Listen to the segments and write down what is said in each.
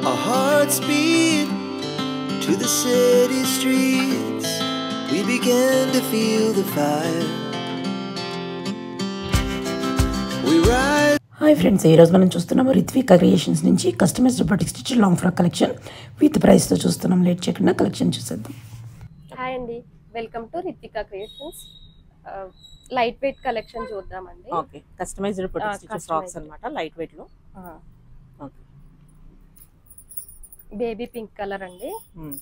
Our hearts beat to the city streets. We began to feel the fire. We rise. Hi friends ఈరోజు మనం చూస్తున్నాము Ritvika creations నుంచి customize robotic stitch long frock collection with ప్రైస్తో చూస్తున్నాం late చేయకుండా collection చూసేద్దాం hi అండి welcome to Ritika creations light weight collection చూద్దామండి okay customized protect customized. Frocks అన్నమాట లైట్ వెయిట్ లో ఓకే బేబీ పింక్ కలర్ అండి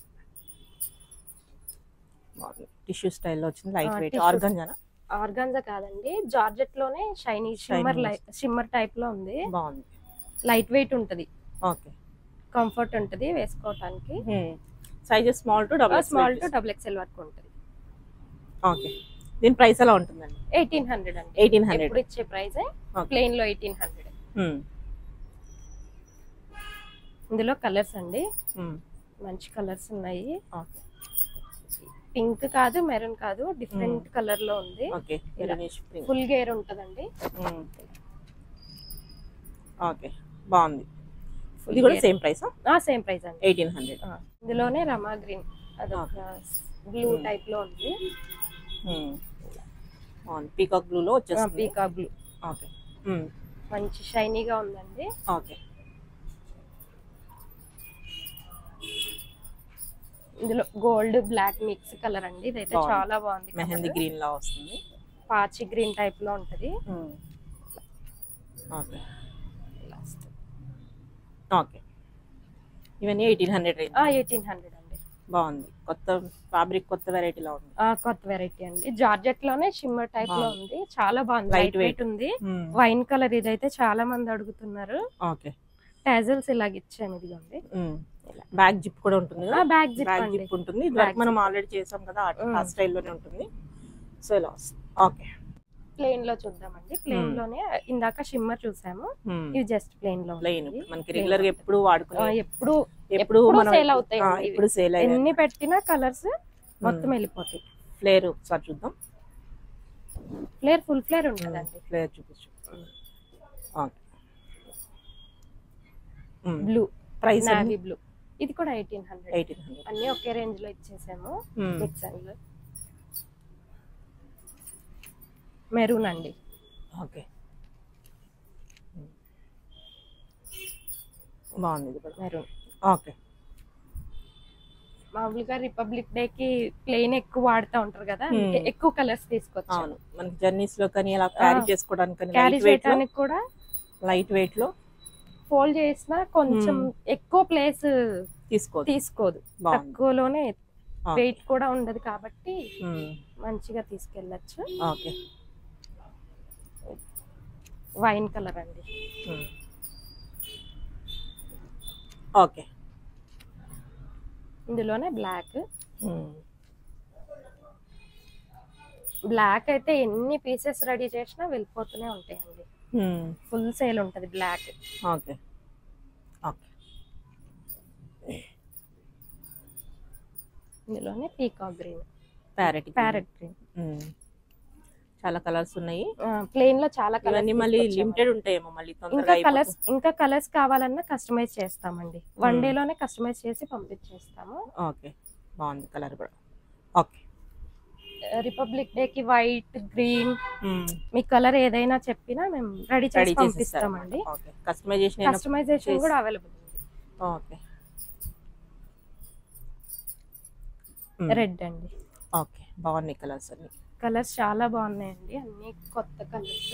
టిష్యూ స్టైల్లో వచ్చింది లైట్ ఆ, వెయిట్ tissue. ఆర్గంజానా ఆర్గాన్జా కాదండి జార్జెట్ లోనే shiny shimmer Shiny shimmer type లో ఉంది బాగుంది లైట్ వెయిట్ ఉంటది ఓకే కంఫర్ట్ ఉంటది వేసుకోవటానికి sizes small to double small to double XL వరకు ఉంటది ఓకే దీని ప్రైస్ ఎలా ఉంటుందండి ఎయిటీన్ హండ్రెడ్ అండి ఎయిటీన్ హండ్రెడ్ ఎప్పుడు ఇచ్చే ప్రైస్ ప్లెయిన్ లో ఎయిటీన్ హండ్రెడ్ ఇందులో కలర్స్ అండి మంచి కలర్స్ ఉన్నాయి ఓకే పింక్ కాదు మెరూన్ కాదు డిఫరెంట్ కలర్ లో ఉంది ఓకే ఫుల్ గేర్ ఉంటదండి ఓకే బాగుంది ఇది కూడా సేమ్ ప్రైస్ సేమ్ ప్రైస్ అండి ఎయిటీన్ హండ్రెడ్ ఆ, ఇందులోనే రమా గ్రీన్ అదొక బ్లూ Hmm. టైప్ లో ఉంది బాగుంది పీకాక్ బ్లూ లో వచ్చేస్తుంది పీకా బ్లూ ఓకే మంచి షైనీగా ఉందండి ఓకే ఇందులో గోల్డ్ బ్లాక్ మిక్స్ కలర్ అండి ఇదైతే బాగుంది. చాలా బాగుంది మెహందీ colour. గ్రీన్ లా వస్తుంది పాచి గ్రీన్ టైప్ లో ఉంటది ఓకే ఓకే ఇవన్నీ eighteen hundred range eighteen hundred అండి బాగుంది కొత్త ఫ్యాబ్రిక్ కొత్త వెరైటీలో ఉంది ఆ, కొత్త వెరైటీ అండి జార్జెట్ లోనే షిమ్మర్ టైప్ లో బాగుంది. ఉంది చాలా బాగుంది Light లైట్ వెయిట్ weight. ఉంది వైన్ కలర్ ఇదైతే చాలా మంది అడుగుతున్నారు ఓకే టాజల్స్ ఇలాగ ఇచ్చాము ఇదిగోండి బ్యాక్ జిప్ కూడా ఉంటుంది ఆ కదా బ్యాగ్ జిప్ బ్యాక్ అండి జిప్ ఉంటుంది ఇది Back వరకు మనం zip. ఆల్రెడీ చేసాం కదా ఆ- Mm. ఆ స్టైల్లోనే ఉంటుంది సో ఇలా వస్తుంది ఓకే ప్లెయిన్ లో చూద్దామండి ప్లెయిన్ Hmm. లోనే ఇందాక షిమ్మర్ చూసాము ఇవి జస్ట్ ప్లెయిన్ లో ప్లెయిన్ ఉంది. మనకి Plain రెగ్యులర్ గా ఉంటుంది. ఎప్పుడు ఆ, వాడుకునే ఎప్పుడు ఎప్పుడు ఎప్పుడు మనం sale అవుతాయి ఆ, ఇవి. ఇప్పుడు సేల్ ఎన్ని పెట్టినా కలర్స్ మొత్తం వెళ్ళిపోతాయి ఫ్లేర్ ఒకసారి చూద్దాం ఫ్లేర్ ఫుల్ ఫ్లేర్ ఉంటుందండి ఫ్లేర్ చూపించు okay blue price navy blue ఇది కూడా ఎయిటీన్ హండ్రెడ్ ఎయిటీన్ హండ్రెడ్ అన్ని ఒకే రేంజ్ లో ఇచ్చేసాము మిక్స్ అండ్ మెరూన్ అండి ఓకే బాగుంది ఇది కూడా మెరూన్ ఓకే మామూలుగా రిపబ్లిక్ డే కి ప్లెయిన్ ఎక్కువ వాడుతూ ఉంటారు కదా అందుకే Hmm. ఎక్కువ కలర్స్ తీసుకొచ్చాను అవును మనకి జర్నీస్ లో కానీ అలా క్యారీ ఆ, చేసుకోవడానికి క్యారీ లైట్ వెయిట్ లో చేయడానికి కూడా లైట్ వెయిట్ లో ఫోల్డ్ చేసినా కొంచెం Hmm. ఎక్కువ ప్లేస్ తీసుకోవచ్చు తీసుకోదు బాగుంది తక్కువలోనే ఓకే. వెయిట్ కూడా ఉండదు కాబట్టి ఉమ్, మంచిగా తీసుకెళ్ళచ్చు ఓకే వైన్ కలర్ అండి ఉమ్. ఓకే ఇందులోనే బ్లాక్ ఉమ్, బ్లాక్ అయితే ఎన్ని పీసెస్ రెడీ చేసినా వెళ్ళిపోతూనే ఉంటాయండి ఉమ్, ఫుల్ సేల్ ఉంటది బ్లాక్ ఓకే ఓకే ఇందులోనే peacock green parrot parrot green చాలా కలర్స్ ఉన్నాయి ప్లెయిన్ లో చాలా ఇవన్నీ మళ్ళీ కలర్స్ లిమిటెడ్ ఉంటాయేమో మళ్ళీ ఇంకా తొందరగా కలర్స్ అయిపోతుంది. ఇంకా కలర్స్ కావాలన్నా కస్టమైజ్ చేస్తామండి వన్ Hmm. డే లోనే కస్టమైజ్ చేసి పంపించేస్తాము ఓకే బాగుంది కలర్ కూడా ఓకే రిపబ్లిక్ డే కి వైట్ గ్రీన్ ఉమ్, మీ కలర్ ఏదైనా చెప్పినా మేము రెడీ చేసి రెడీ చేసిస్తారు పంపిస్తామండి ఓకే కస్టమైజేషన్ అయినా కస్టమైజేషన్ చేసి- కూడా అవైలబుల్ ఉంది ఓకే రెడ్ అండి ఓకే బాగున్నాయి కలర్స్ అన్ని కలర్స్ చాలా బాగున్నాయండి అన్ని కొత్త కలర్స్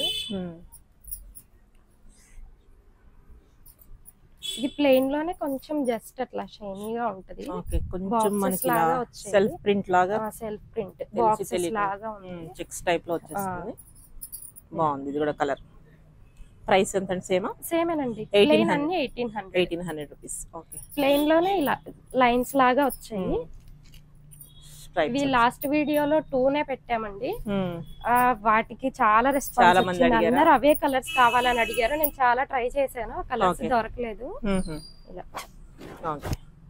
ఇది ప్లెయిన్ లోనే కొంచెం జస్ట్ అట్లా షైనీగా ఉంటది ఓకే కొంచెం Boxes మనకి లాగా వచ్చాయి. సెల్ఫ్ ప్రింట్ లాగా సెల్ఫ్ ప్రింట్ తెలిసి బాక్సెస్ తెలియదు. లాగా ఉంది చెక్స్ టైప్ లో వచ్చేస్తుంది బాగుంది ఇది కూడా కలర్ ప్రైస్ ఎంత అండి సేమా సేమేనండి 1800. ప్లెయిన్ అన్ని eighteen hundred eighteen hundred rupees okay plain లోనే ఇలా లైన్స్ లాగా వచ్చాయి ఇవి లాస్ట్ వీడియోలో టూనే పెట్టామండి ఆ, వాటికి చాలా చాలా రెస్పాన్స్ మంది వచ్చింది అడిగారా? అందరు అవే కలర్స్ కావాలని అడిగారు నేను చాలా ట్రై చేశాను కలర్స్ Okay. దొరకలేదు ఇలా ఓకే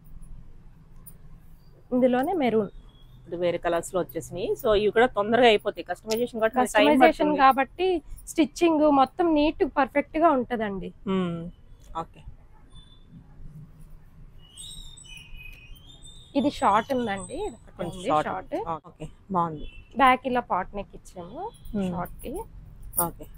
ఇందులోనే మెరూన్ ఇప్పుడు వేరే కలర్స్ లో వచ్చేసినాయి సో ఇవి కూడా తొందరగా అయిపోతాయి కస్టమైజేషన్ కూడా టైం కస్టమైజేషన్ కాబట్టి స్టిచ్చింగ్ మొత్తం నీట్ పర్ఫెక్ట్ గా ఉంటదండి ఓకే ఇది షార్ట్ ఉందండి ఇది ఒకటి కొంచెం ఉంది షార్ట్ షార్ట్ ఓకే బాగుంది బ్యాక్ ఇలా పాట్ నెక్ ఇచ్చాము Hmm. షార్ట్ కి ఓకే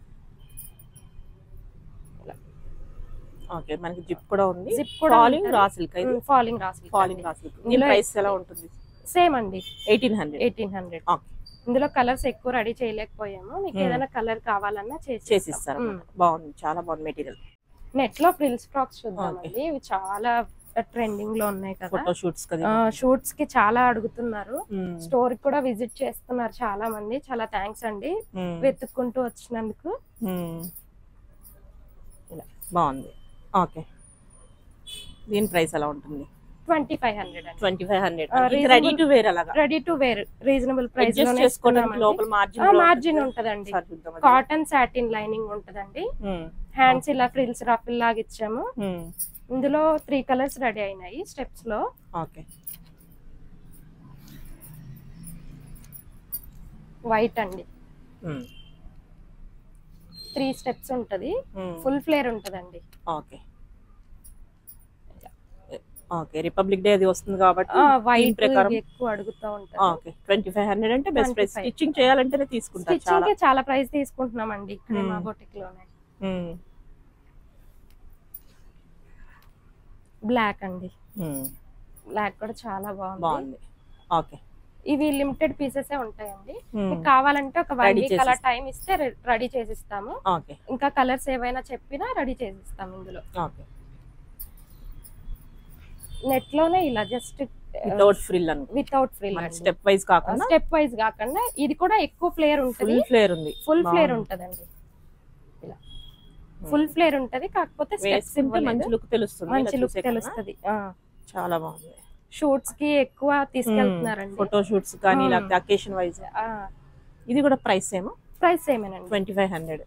ఓకే మనకి జిప్ కూడా ఉంది జిప్ కూడా ఫాలింగ్ రా సిల్క్ ఇది ఫాలింగ్ రాసి ఫాలింగ్ రా సిల్క్ దీని ఇందులో ప్రైస్ ఎలా ఉంటుంది సేమ్ అండి eighteen hundred eighteen hundred okay ఇందులో కలర్స్ ఎక్కువ రెడీ చేయలేకపోయాము మీకు Hmm. ఏదైనా కలర్ కావాలన్నా చేసి చేసిస్తారు బాగుంది చాలా బాగుంది మెటీరియల్ నెట్ లో ఫ్రిల్స్ ఫ్రాక్స్ చూద్దామండి ఇవి చాలా ట్రెండింగ్ లో ఉన్నాయి కదా ఫోటో షూట్స్ కదా షూట్స్ కి చాలా అడుగుతున్నారు మ్మ్. స్టోర్ కి కూడా విజిట్ చేస్తున్నారు చాలా మంది చాలా థ్యాంక్స్ అండి మ్మ్. వెతుక్కుంటూ వచ్చినందుకు మ్మ్. ఇలా బాగుంది ఓకే దీని ప్రైస్ ఎలా ఉంటుంది ట్వంటీ ఫైవ్ హండ్రెడ్ అండి ట్వంటీ ఫైవ్ హండ్రెడ్ ఆ, రెడీ reasonable- టు వేర్ అలాగా ready to wear reasonable price adjust చేసుకోవడానికి లోపల మార్జిన్ మార్జిన్ ఉంటదండి కాటన్ సాటిన్ లైనింగ్ ఉంటదండి హ్యాండ్స్ ఇలా ఫ్రిల్స్ రఫిల్ లాగా ఇచ్చాము ఇందులో త్రీ కలర్స్ రెడీ అయినాయి స్టెప్స్ లో ఓకే వైట్ అండి త్రీ స్టెప్స్ ఉంటది ఫుల్ ఫ్లేర్ ఉంటదండి ఓకే ఓకే రిపబ్లిక్ డే అది వస్తుంది కాబట్టి వైట్ దీని ప్రకారం ఎక్కువ అడుగుతూ ఉంటారు ఓకే ట్వంటీ ఫైవ్ హండ్రెడ్ అంటే బెస్ట్ ప్రైస్ 25. స్టిచ్చింగ్ చేయాలంటేనే తీసుకుంటారు స్టిచ్చింగ్ చాలా కి చాలా ప్రైస్ తీసుకుంటున్నామండి ఇక్కడ Hmm. మా బొటిక్ లోనే మ్మ్. బ్లాక్ అండి మ్మ్. బ్లాక్ కూడా చాలా బాగుంది బాగుంది ఓకే ఇవి లిమిటెడ్ పీసెస్ ఉంటాయండి మ్మ్. మీకు కావాలంటే ఒక వన్ Ready వీక్ అలా చేసిస్తా. టైం ఇస్తే రెడీ చేసిస్తాము ఓకే ఇంకా కలర్స్ ఏవైనా చెప్పినా రెడీ చేసిస్తాం ఇందులో ఓకే నెట్ లోనే ఇలా జస్ట్ వితౌట్ ఫ్రిల్ అనుకో వితౌట్ ఫ్రిల్ మనకి స్టెప్ వైజ్ కాకుండా స్టెప్ వైజ్ కాకుండా ఇది కూడా ఎక్కువ ఫ్లేర్ ఉంటది ఫుల్ ఫ్లేర్ ఉంది ఫుల్ ఫ్లేర్ బాగుంది. ఉంటదండి ఇలా ఫుల్ ఫ్లేర్ ఉంటది కాకపోతే steps వేసుకుంటే ఇవ్వలేదు. మంచి లుక్ తెలుస్తుంది మంచి ఇలా లుక్ చూసే కన్నా. తెలుస్తది చాలా బాగుంది షూట్స్ కి ఎక్కువ తీసుకెళ్తున్నారండి ఫోటో షూట్స్ కానీ మ్మ్. లేకపోతే అకేషన్ వైజ్ ఇది కూడా ప్రైస్ ఏమో ప్రైస్ ఏమేనండి ట్వంటీ ఫైవ్ హండ్రెడ్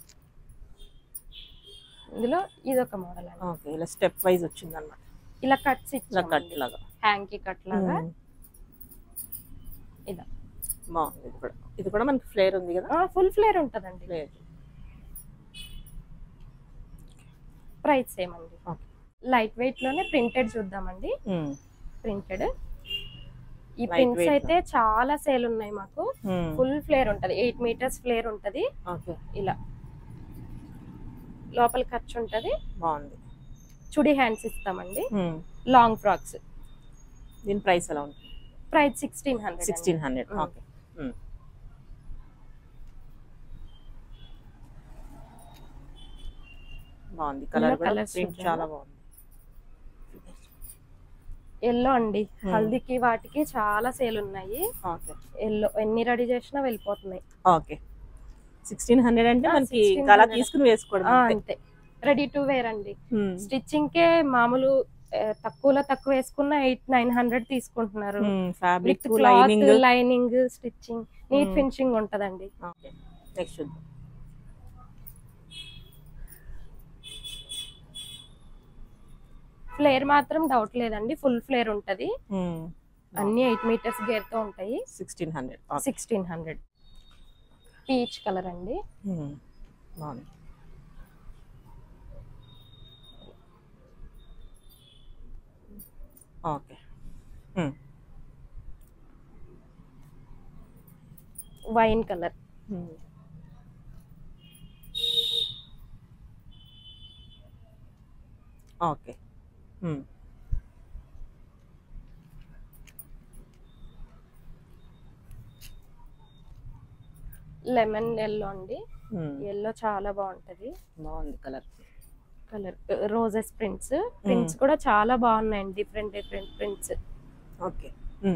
ఇందులో ఇది ఒక మోడల్ అండి ఓకే ఇలా స్టెప్ వైజ్ వచ్చింది అనమాట ఇలా కట్స్ ఇలా కట్ ఇచ్చామండి లాగా హ్యాంగ్ కి కట్ లాగా మ్మ్. ఇలా బాగుంది ఇది కూడా ఇది కూడా మనకి ఫ్లేర్ ఉంది కదా ఫుల్ ఫ్లేర్ ఉంటదండి ఫ్లేర్ ప్రైస్ ఏమండి Okay. లైట్ వెయిట్ లోనే ప్రింటెడ్ చూద్దామండి ప్రింటెడ్ ఈ Light ప్రింట్స్ weight అయితే చాలా సేల్ ఉన్నాయి మాకు ఫుల్ ఫ్లేర్ ఉంటది ఎయిట్ మీటర్స్ ఫ్లేర్ ఉంటది ఓకే ఇలా లోపల ఖర్చు ఉంటది బాగుంది చుడి హ్యాండ్స్ ఇస్తామండి లాంగ్ ఫ్రాక్స్ దీని ప్రైస్ ఎలా ఉంటుంది price sixteen hundred sixteen hundred Mm. Okay బాగుంది కలర్ ఇందులో కూడా colours ప్రింట్ చూద్దామా? చాలా బాగుంది ఎల్లో అండి Hmm. హల్దీకి వాటికి చాలా సేల్ ఉన్నాయి ఓకే ఎల్లో ఎన్ని రెడీ చేసినా వెళ్ళిపోతున్నాయి ఓకే సిక్స్టీన్ హండ్రెడ్ అంటే Ah, మనకి 1600. అలా తీసుకుని వేసుకోవడం ఆ, అంతే. అంతే రెడీ టు వేర్ అండి Hmm. స్టిచ్చింగ్ కే మామూలు ఆ, తక్కువలో తక్కువ వేసుకున్న ఎయిట్ నైన్ హండ్రెడ్ తీసుకుంటున్నారు Hmm, fabric with cloth lining lining stitching neat Hmm. Finishing ఉంటదండి ఓకే నెక్స్ట్ చూద్దాం ఫ్లేర్ మాత్రం డౌట్ లేదండి ఫుల్ ఫ్లేర్ ఉంటది అన్ని ఎయిట్ మీటర్స్ గేర్ తో ఉంటాయి sixteen hundred sixteen hundred peach colour అండి బాగుంది okay wine colour okay lemon yellow అండి ఎల్లో చాలా బాగుంటది బాగుంది colour colour roses prints prints కూడా చాలా బాగున్నాయండి different different prints okay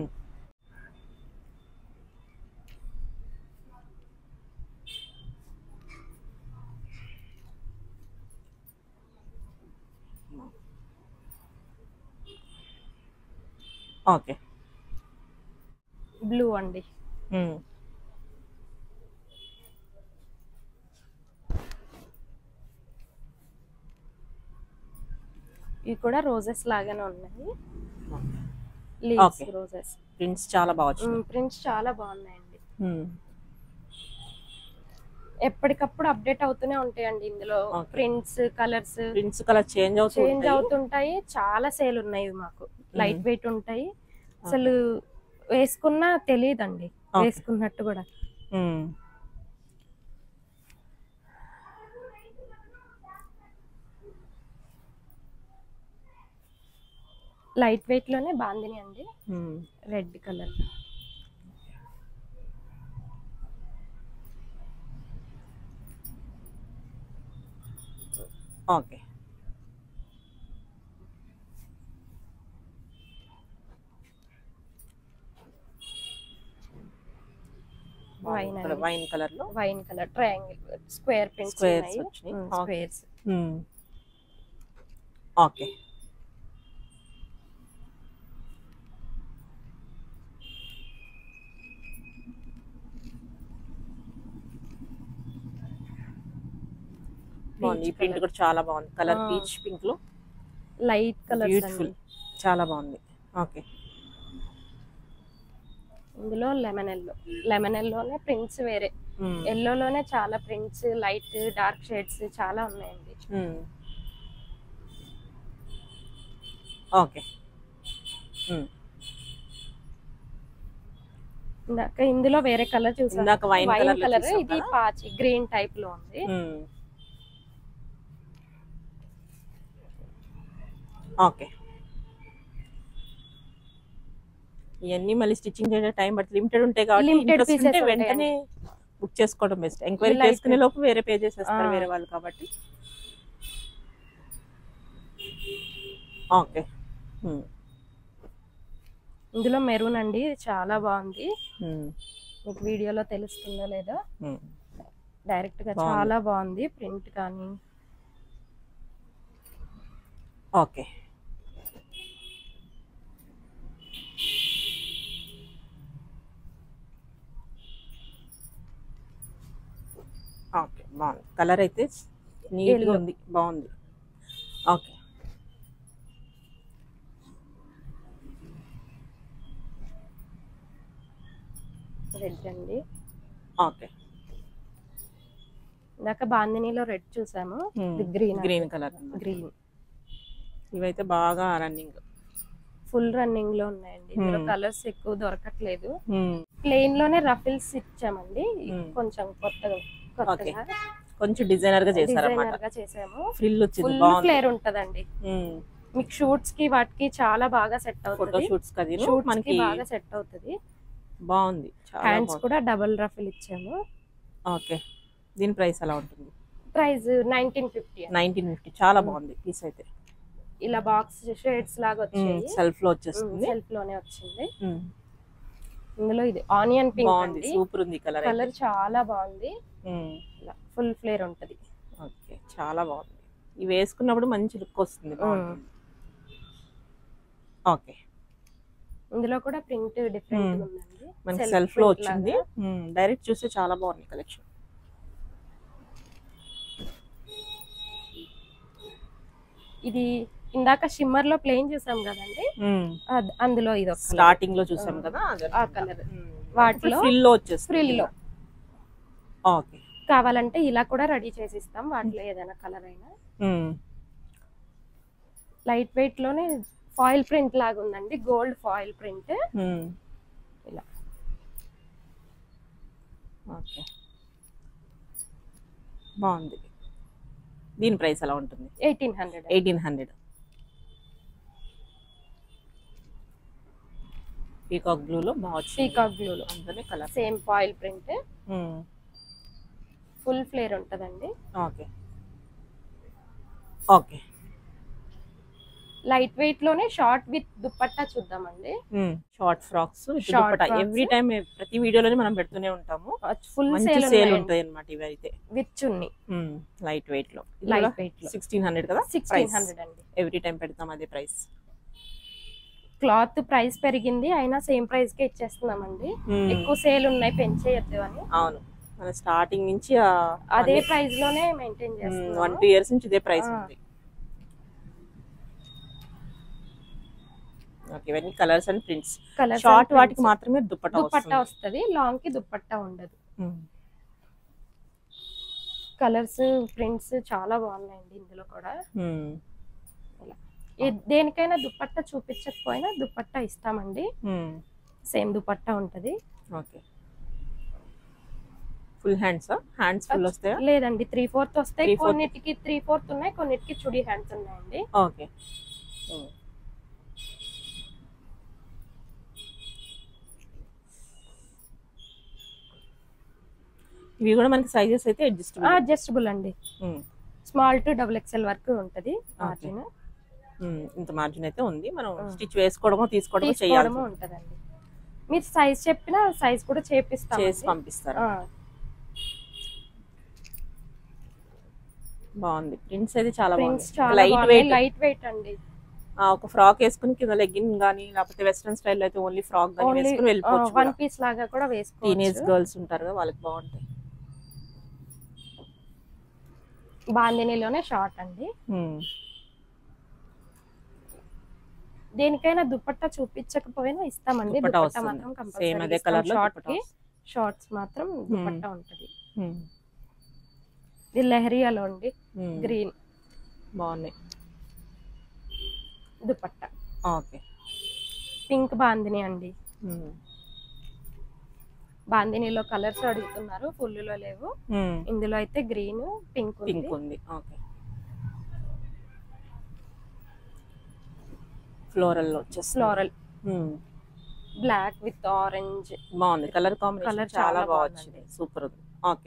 okay blue అండి ఇవి కూడా రోజెస్ లాగానే ఉన్నాయి లీవ్స్ Okay. రోజెస్ ప్రింట్స్ చాలా బాగా వచ్చింది ప్రింట్స్ చాలా బాగున్నాయండి ఎప్పటికప్పుడు అప్డేట్ అవుతూనే ఉంటాయండి ఇందులో Okay. Prints colours prints colour change change అవుతుంది అవుతుంటాయి చాలా సేల్ ఉన్నాయి ఇవి మాకు లైట్ వెయిట్ ఉంటాయి అసలు వేసుకున్నా తెలియదండి Okay. వేసుకున్నట్టు కూడా మ్మ్. లైట్ వెయిట్ లోనే బాందిని అండి మ్మ్. రెడ్ కలర్ ఓకే వైన్ ఇక్కడ వైన్ కలర్ లో wine colour triangle square prints Squares వచ్చినాయి. Okay. స్క్వేర్స్ మ్మ్. ఓకే బాగుంది ఈ ప్రింట్ కూడా చాలా బాగుంది కలర్ ఆ. పీచ్ పింక్ లో లైట్ కలర్ బ్యూటిఫుల్ చాలా బాగుంది ఓకే ఇందులో లెమన్ ఎల్లో లెమన్ ఎల్లోనే ప్రింట్స్ వేరే ఎల్లోలోనే చాలా ప్రింట్స్ లైట్ డార్క్ షేడ్స్ చాలా ఉన్నాయండి ఓకే ఇందాక ఇందులో వేరే కలర్ చూసాను ఇందాక wine colour లో కలర్ చూసాం ఇది కదా? పాచి గ్రీన్ టైప్ లో ఉంది ఓకే ఇవన్నీ మళ్ళీ స్టిచ్చింగ్ చేసే టైం బట్ లిమిటెడ్ ఉంటాయి కాబట్టి Limited interest pieces ఉంటే ఉంటాయండి. వెంటనే బుక్ చేసుకోవడం బెస్ట్ ఎంక్వైరీ Light చేసుకునే లోపు వేరే పే చేసేస్తారు ఆ. వేరే వాళ్ళు కాబట్టి ఓకే ఇందులో మెరూన్ అండి ఇది చాలా బాగుంది మీకు వీడియోలో తెలుస్తుందో లేదో డైరెక్ట్ గా బాగుంది. చాలా బాగుంది ప్రింట్ కానీ ఓకే ఓకే బాగుంది కలర్ అయితే నీట్గా Yellow. ఉంది బాగుంది ఓకే రెడ్ అండి ఓకే ఇందాక బాందినీలో రెడ్ చూసాము ఇది గ్రీన్ గ్రీన్ కలర్ గ్రీన్ ఇవైతే బాగా రన్నింగ్ ఫుల్ రన్నింగ్ లో ఉన్నాయండి ఇందులో Hmm. కలర్స్ ఎక్కువ దొరకట్లేదు ప్లెయిన్ లోనే రఫిల్స్ ఇచ్చామండి Hmm. కొంచెం కొత్తగా కొత్తగా కొంచెం డిజైనర్ గా చేశారన్నమాట డిజైనర్ గా చేసాము ఫ్రిల్ వచ్చింది ఫుల్ బాగుంది ఫ్లేర్ ఉంటదండి మీకు షూట్స్ కి వాటికి చాలా బాగా సెట్ ఫోటో అవుతుంది షూట్స్ కది షూట్స్ మనకి కి బాగా సెట్ అవుతుంది బాగుంది చాలా హ్యాండ్స్ బాగుంది కూడా డబుల్ రఫిల్ ఇచ్చాము ఓకే దీని ప్రైస్ ఎలా ఉంటుంది price nineteen fifty nineteen fifty చాలా బాగుంది పీస్ అయితే ఇలా బాక్స్ షేడ్స్ లాగా వచ్చాయి సెల్ఫ్ లో వచ్చేస్తుంది సెల్ఫ్ లోనే వచ్చింది మ్మ్. ఇందులో ఇది ఆనియన్ పింక్ బాగుంది అండి సూపర్ ఉంది కలర్ కలర్ చాలా బాగుంది ఇలా ఫుల్ ఫ్లేర్ ఉంటది ఓకే చాలా బాగుంది ఇవి వేసుకున్నప్పుడు మంచి లుక్ వస్తుంది బాగుంటుంది. ఓకే ఇందులో కూడా ప్రింట్ డిఫరెంట్ Hmm. ఉందండి మనకి Self సెల్ఫ్ లో print వచ్చింది లాగా. డైరెక్ట్ చూస్తే చాలా బాగుంది కలెక్షన్ ఇది ఇందాక షిమ్మర్ లో ప్లేన్ చూసాం కదండి అద్- అందులో ఇది ఒక స్టార్టింగ్ లో చూసాం కదా ఆ కలర్ వాటిలో ఫ్రిల్ లో వచ్చేస్తుంది ఫ్రిల్ లో ఓకే కావాలంటే ఇలా కూడా రెడీ చేసి ఇస్తాం వాటిలో ఏదైనా కలర్ అయినా లైట్ వెయిట్ లోనే ఫాయిల్ ప్రింట్ లాగా ఉందండి గోల్డ్ ఫాయిల్ ప్రింట్ ఇలా ఓకే బాగుంది దీని ప్రైస్ ఎలా ఉంటుంది eighteen hundred eighteen hundred peacock blue లో బాగా వచ్చింది పీకాక్ బ్లూ లో అందులోనే colour same foil print full flare ఉంటదండి ఓకే ఓకే లైట్ వెయిట్ లోనే షార్ట్ విత్ దుపట్టా చూద్దామండి short frocks Short frocks. Every time ప్రతి వీడియోలోనే మనం పెడుతూనే ఉంటాము ఫుల్ మంచి సేల్ సేల్ ఉంటాయి అన్నమాట ఇవి అయితే విత్ చున్ని లైట్ వెయిట్ లో లైట్ వెయిట్ లో సిక్స్టీన్ హండ్రెడ్ కదా సిక్స్టీన్ హండ్రెడ్ అండి ఎవ్రీ టైం పెడతాం అదే ప్రైస్ క్లాత్ ప్రైస్ పెరిగింది అయినా సేమ్ ప్రైస్ కే ఇచ్చేస్తున్నామండి ఎక్కువ సేల్ ఉన్నాయి పెంచేయద్దు అని అవును మన స్టార్టింగ్ నుంచి అదే ప్రైస్ లోనే మెయింటైన్ వన్ చేస్తున్నాం టూ ఇయర్స్ నుంచి ఇదే ప్రైస్ ఆ. ఉంది ఓకే ఇవన్నీ colours and prints colours short వాటికి మాత్రమే దుప్పటా దుపట్టా వస్తుంది వస్తది లాంగ్ కి దుపట్టా ఉండదు ఉమ్. కలర్స్ ప్రింట్స్ చాలా బాగున్నాయండి ఇందులో కూడా ఉమ్. ఇలా. ఏ- దేనికైనా దుపట్టా చూపించకపోయినా దుపట్టా ఇస్తామండి సేమ్ దుపట్టా ఉంటది okay full hands hands full వస్తాయా లేదండి త్రీ ఫోర్త్ వస్తాయి Three fourth. కొన్నిటికి త్రీ ఫోర్త్ ఉన్నాయి కొన్నిటికి చుడి హ్యాండ్స్ ఉన్నాయండి ఓకే ఇవి కూడా మనకి సైజెస్ అయితే అడ్జస్ట్ అడ్జస్టబుల్ అండి స్మాల్ టు డబుల్ ఎక్స్ఎల్ వరకు ఉంటది మార్జిన్ ఇంత మార్జిన్ అయితే ఉంది మనం ఆ. స్టిచ్ వేసుకోవడమో తీసుకోవడమో చేయాలి తీసుకోవడము ఉంటదండి మీరు సైజ్ చెప్పినా సైజ్ కూడా చేపిస్తాం చేసి పంపిస్తారు బాగుంది ప్రింట్స్ అయితే చాలా ప్రింట్స్ బాగుంది చాలా లైట్ వెయిట్ లైట్ వెయిట్ అండి ఒక ఫ్రాక్ వేసుకుని కింద లెగ్గిన్ గానీ లేకపోతే వెస్ట్రన్ స్టైల్ అయితే ఓన్లీ ఫ్రాక్ గానీ ఓన్లీ వేసుకుని వెళ్ళిపోవచ్చు వన్ పీస్ లాగా కూడా టీనేజ్ వేసుకోవచ్చు గర్ల్స్ ఉంటారు కదా వాళ్ళకి బాగుంటాయి బాందినీలోనే షార్ట్ అండి Hmm. దేనికైనా దుపట్టా చూపించకపోయినా ఇస్తామండి దుపట్టా దుపట్టా వస్తుంది. మాత్రం Same కంపల్సరీ అదే కలర్ లో షార్ట్ దుపట్టా కి షార్ట్స్ మాత్రం దుపట్టా ఉంటది Hmm. ఇది లెహరియాలో అండి Hmm. గ్రీన్ బాగున్నాయి దుపట్టా ఓకే పింక్ బాందిని అండి Hmm. బాందినీలో కలర్స్ అడుగుతున్నారు ఫుల్ లో లేవు Hmm. ఇందులో అయితే గ్రీన్ పింక్ పింక్ ఉంది ఉంది ఓకే ఫ్లోరల్ లో వచ్చేసి floral Hmm. Black with orange బాగుంది కలర్ కాంబినేషన్ Colour చాలా చాలా బాగా బాగుందండి. వచ్చింది సూపర్ ఉంది ఓకే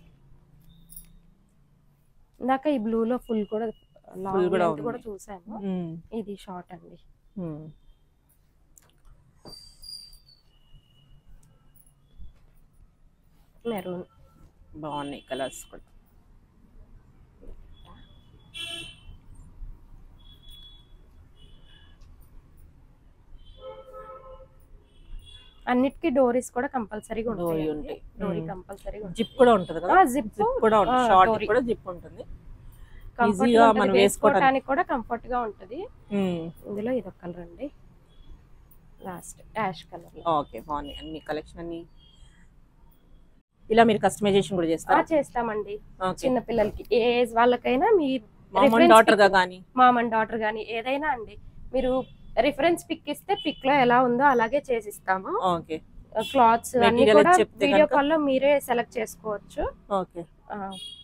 ఇందాక ఈ బ్లూ లో ఫుల్ కూడా Full లాంగ్ కూడా లెంత్ కూడా ఉంది. చూసాను Hmm. ఇది షార్ట్ అండి Hmm. మెరూన్ బాగున్నాయి కలర్స్ కూడా అన్నిటికీ డోరీస్ కూడా కంపల్సరీగా డోరీ ఉంటాయి ఉంటాయి డోరీ Hmm. కంపల్సరీగా జిప్ కూడా ఉంటది కదా జిప్ జిప్ కూడా ఉంటుంది ఆ, షార్ట్ డోరీ. కూడా జిప్ ఉంటుంది కంఫర్ట్ ఈజీగా మనం వేసుకోవడానికి వేసుకోవడానికి కూడా కంఫర్ట్ గా ఉంటది Hmm. ఇందులో ఇది ఒక కలర్ అండి లాస్ట్ యాష్ కలర్ ఓకే బాగున్నాయి అన్ని కలెక్షన్ అన్ని ఇలా మీరు కస్టమైజేషన్ కూడా చేస్తారా చేస్తామండి ఓకే చిన్న పిల్లలకి ఏ ఏజ్ వాళ్ళకైనా మీ మామూలు reference డాటర్ గా pic- గానీ మామ్ అండ్ డాటర్ గానీ ఏదైనా అండి మీరు రిఫరెన్స్ పిక్ ఇస్తే పిక్ లో ఎలా ఉందో అలాగే చేసిస్తాము ఓకే క్లాత్స్ అన్ని Material కూడా చెప్తే వీడియో కనుక? కాల్ లో మీరే సెలెక్ట్ చేసుకోవచ్చు ఓకే ఆ,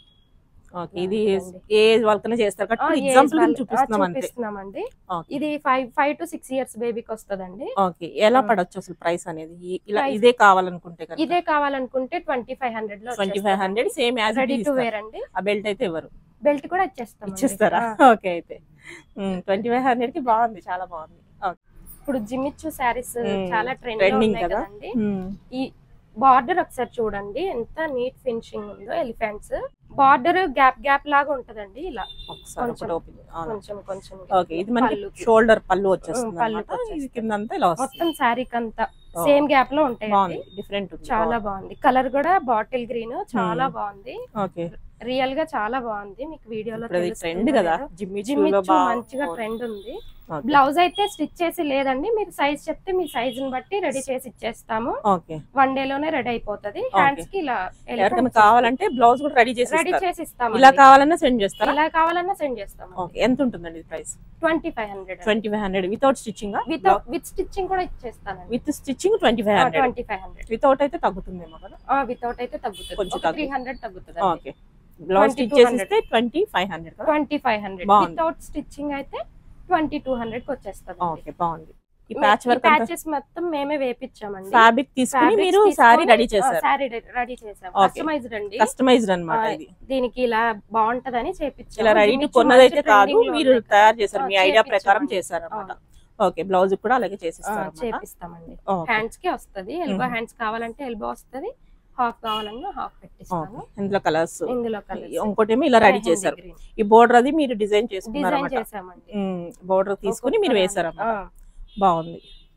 ఓకే ఇది బాగుందండి. ఏ ఏజ్ వాళ్ళకనే చేస్తారు ఆ, కాబట్టి ఏ ఎగ్జాంపుల్ age వాళ్ళ- చూపిస్తున్నాం ఆ, అంతే చూపిస్తున్నామండి ఓకే ఇది five five to six years బేబీకి వస్తుందండి ఓకే ఎలా ఆ. పడొచ్చు అసలు ప్రైస్ అనేది ఈ- ఇలా Price- ఇదే కావాలనుకుంటే కదా ఇదే కావాలనుకుంటే ట్వంటీ ఫైవ్ హండ్రెడ్ లో twenty five hundred same as ready to wear అండి ఆ బెల్ట్ అయితే ఎవరు బెల్ట్ కూడా ఇచ్చేస్తాం ఇచ్చేస్తారా ఓకే అయితే ట్వంటీ ఫైవ్ హండ్రెడ్ కి బాగుంది చాలా బాగుంది ఓకే ఇప్పుడు జిమ్మిచ్చు శారీస్ Hmm. చాలా ట్రెండ్ Trending ఉన్నాయి కదా? కదండి ఈ బార్డర్ ఒకసారి చూడండి ఎంత నీట్ ఫినిషింగ్ ఉందో ఎలిఫెంట్స్ బార్డర్ గ్యాప్ గ్యాప్ లాగా ఉంటదండి ఇలా ఒకసారి కొంచెం. ఒకటి ఓపెన్ కొంచెం కొంచెం ఓకే ఇది మనకి పళ్ళుకి. షోల్డర్ పళ్ళు వచ్చేస్తుంది పళ్ళుకి అన్నమాట ఇది వచ్చేస్తుంది. కింద అంతా ఇలా మొత్తం వస్తుంది శారీకి అంతా ఓ, సేమ్ గ్యాప్ లో ఉంటాయి బాగుంది డిఫరెంట్ ఉంది చాలా బాగుంది కలర్ కూడా బాటిల్ గ్రీన్ చాలా Hmm. బాగుంది ఓకే రియల్ గా చాలా బాగుంది మీకు వీడియోలో ఇప్పుడు అది ట్రెండ్ కదా జిమ్మి జిమ్మిచ్చు మంచిగా ట్రెండ్ ఉంది బ్లౌజ్ అయితే స్టిచ్ చేసి లేదండి మీరు సైజ్ చెప్తే మీ సైజ్ ని బట్టి రెడీ చేసి ఇచ్చేస్తాము ఓకే వన్ డే లోనే రెడీ అయిపోతది హ్యాండ్స్ కి ఇలా ఎవరికైనా కావాలంటే బ్లౌజ్ కూడా రెడీ చేసి రెడీ ఇస్తారు. చేసి ఇస్తాము ఇలా కావాలన్నా సెండ్ చేస్తారా ఇలా కావాలన్నా సెండ్ చేస్తాము ఓకే ఎంత ఉంటుందండి price twenty five hundred twenty five hundred without stitching with with stitching కూడా ఇచ్చేస్తానండి with stitching twenty five hundred twenty five hundred without అయితే తగ్గుతుందేమో కదా వితౌట్ అయితే తగ్గుతుంది కొంచెం త్రీ తగ్గుతుంది. హండ్రెడ్ తగ్గుతుంది ఓకే బ్లౌజ్ స్టిచ్ 2200. చేసిస్తే ట్వంటీ ఫైవ్ హండ్రెడ్ కదా ట్వంటీ ఫైవ్ హండ్రెడ్ బాగుంది. వితౌట్ స్టిచ్చింగ్ అయితే ట్వంటీ టూ హండ్రెడ్ కి వచ్చేస్తుంది ఓకే బాగుంది ఈ ప్యాచ్ వర్క్ ప్యాచెస్ మొత్తం మేమే వేపించామండి ఫ్యాబ్రిక్ తీసుకుని మీరు సారీ రెడీ చేశారు సారీ రెడీ చేసాం Okay. కస్టమైజ్డ్ అండి కస్టమైజ్డ్ అన్నమాట ఆ, ఇది దీనికి ఇలా బాగుంటదని చేపించాము ఇలా రెడీ జిమ్మిచ్చు కొన్నదైతే మంచి కాదు trending లో మీరు ఉన్నాయి తయారు కదా. చేశారు మీ ఆ, ఐడియా ప్రకారం చేపించామండి. చేశారు అనమాట ఓకే బ్లౌజ్ కూడా అలాగే ఆ, చేసిస్తారు అన్నమాట చేపిస్తామండి ఓకే హ్యాండ్స్ కి వస్తది ఎల్బో Mhm. హ్యాండ్స్ కావాలంటే ఎల్బో వస్తది హాఫ్ కావాలన్నా హాఫ్ పెట్టిస్తాను ఓకే ఇందులో కలర్స్ ఇందులో కలర్స్ ఇంకోటేమో ఇలా రెడీ చేశారు ఈ బోర్డర్ అది మీరు డిజైన్ చేసుకున్నారు డిజైన్ అనమాట చేసామండి బోర్డర్ తీసుకుని మీరు వేశారు ఆ, బాగుంది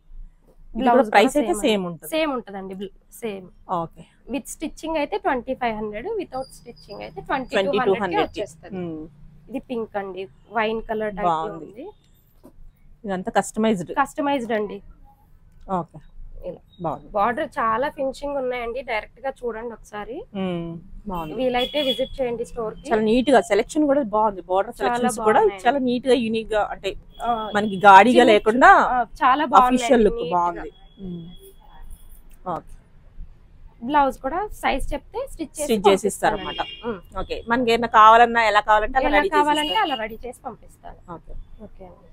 ఇది Blouse కూడా ప్రైస్ కూడా అయితే same సేమ్ ఉంటుంది సేమ్ ఉంటదండి సేమ్ ఓకే విత్ స్టిచ్చింగ్ అయితే twenty five hundred without stitching అయితే twenty twenty two two hundred hundred వచ్చేస్తుంది ఇది పింక్ అండి వైన్ కలర్ టైప్ లో బాగుంది. ఉంది ఇదంతా కస్టమైజ్డ్ కస్టమైజ్డ్ అండి ఓకే ఇలా. బాగుంది బార్డర్ చాలా ఫినిషింగ్ ఉన్నాయండి డైరెక్ట్ గా చూడండి ఒకసారి మ్మ్. బాగుంది వీలైతే విజిట్ చేయండి స్టోర్ కి చాలా నీట్ గా సెలెక్షన్ కూడా బాగుంది బోర్డర్ చాలా సెలెక్షన్స్ కూడా బాగున్నాయండి. చాలా నీట్ గా యూనిక్ గా అంటే ఆ, మనకి గాడిగా చిన్న- లేకుండా ఆ, చాలా అఫీషియల్ లుక్ బాగుంది బాగుంది ఓకే బ్లౌజ్ కూడా సైజ్ చెప్తే స్టిచ్ స్టిచ్ చేసి ఇస్తారు అనమాట ఓకే మనకి ఏమైనా కావాలన్నా ఎలా కావాలంటే అలా ఎలా రెడీ కావాలంటే అలా రెడీ చేసి పంపిస్తాను ఓకే ఓకే అండి